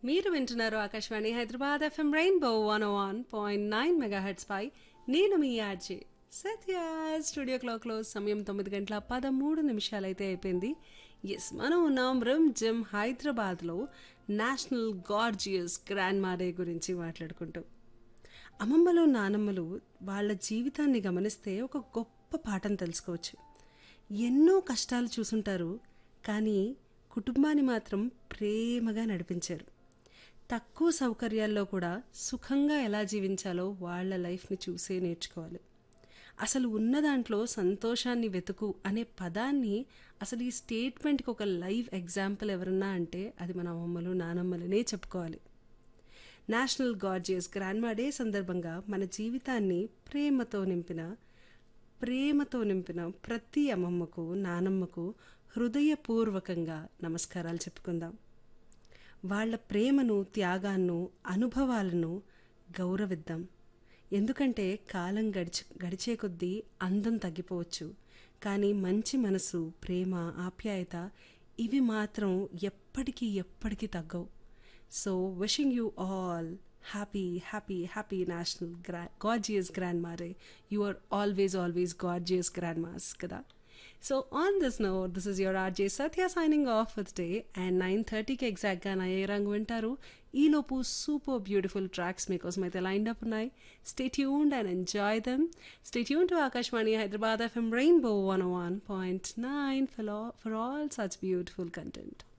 మీరు వింటున్నారు Akashvani Hyderabad FM Rainbow one one point nine megahertz పై నేను మీ ఆర్జే సత్య స్టూడియో క్లాక్లో సమయం తొమ్మిది గంటల పదమూడు నిమిషాలైతే అయిపోయింది ఎస్ మనం ఉన్నాం రమ్ జిమ్ హైదరాబాద్లో నేషనల్ గార్జియస్ గ్రాండ్ మాడే గురించి మాట్లాడుకుంటూ అమ్మమ్మలు నానమ్మలు వాళ్ళ జీవితాన్ని గమనిస్తే ఒక గొప్ప పాఠం తెలుసుకోవచ్చు ఎన్నో కష్టాలు చూసుంటారు కానీ కుటుంబాన్ని మాత్రం ప్రేమగా నడిపించారు తక్కువ సౌకర్యాల్లో కూడా సుఖంగా ఎలా జీవించాలో వాళ్ళ లైఫ్ని చూసే నేర్చుకోవాలి అసలు ఉన్న దాంట్లో సంతోషాన్ని వెతుకు అనే పదాన్ని అసలు ఈ స్టేట్మెంట్కి ఒక లైవ్ ఎగ్జాంపుల్ ఎవరన్నా అంటే అది మన అమ్మమ్మలు నానమ్మలనే చెప్పుకోవాలి నేషనల్ గార్జియస్ గ్రాండ్మా డే సందర్భంగా మన జీవితాన్ని ప్రేమతో నింపిన ప్రేమతో నింపిన ప్రతి అమ్మమ్మకు నానమ్మకు హృదయపూర్వకంగా నమస్కారాలు చెప్పుకుందాం వాళ్ళ ప్రేమను త్యాగాన్ని అనుభవాలను గౌరవిద్దాం ఎందుకంటే కాలం గడిచి గడిచే కొద్దీ అందం తగ్గిపోవచ్చు కానీ మంచి మనసు ప్రేమ ఆప్యాయత ఇవి మాత్రం ఎప్పటికీ ఎప్పటికీ తగ్గవు so wishing you all happy happy happy national gra gorgeous grand ma you are always always gorgeous grand mas కదా so on this note this is your RJ Satya signing off for day and nine థర్టీకి ఎగ్జాక్ట్గా నా ఏ రంగు వింటారు ఈలోపు super beautiful tracks మీకోసం అయితే line up ఉన్నాయి stay tuned and enjoy them stay tune to Akashvani Hyderabad FM Rainbow one one point nine for for all such beautiful content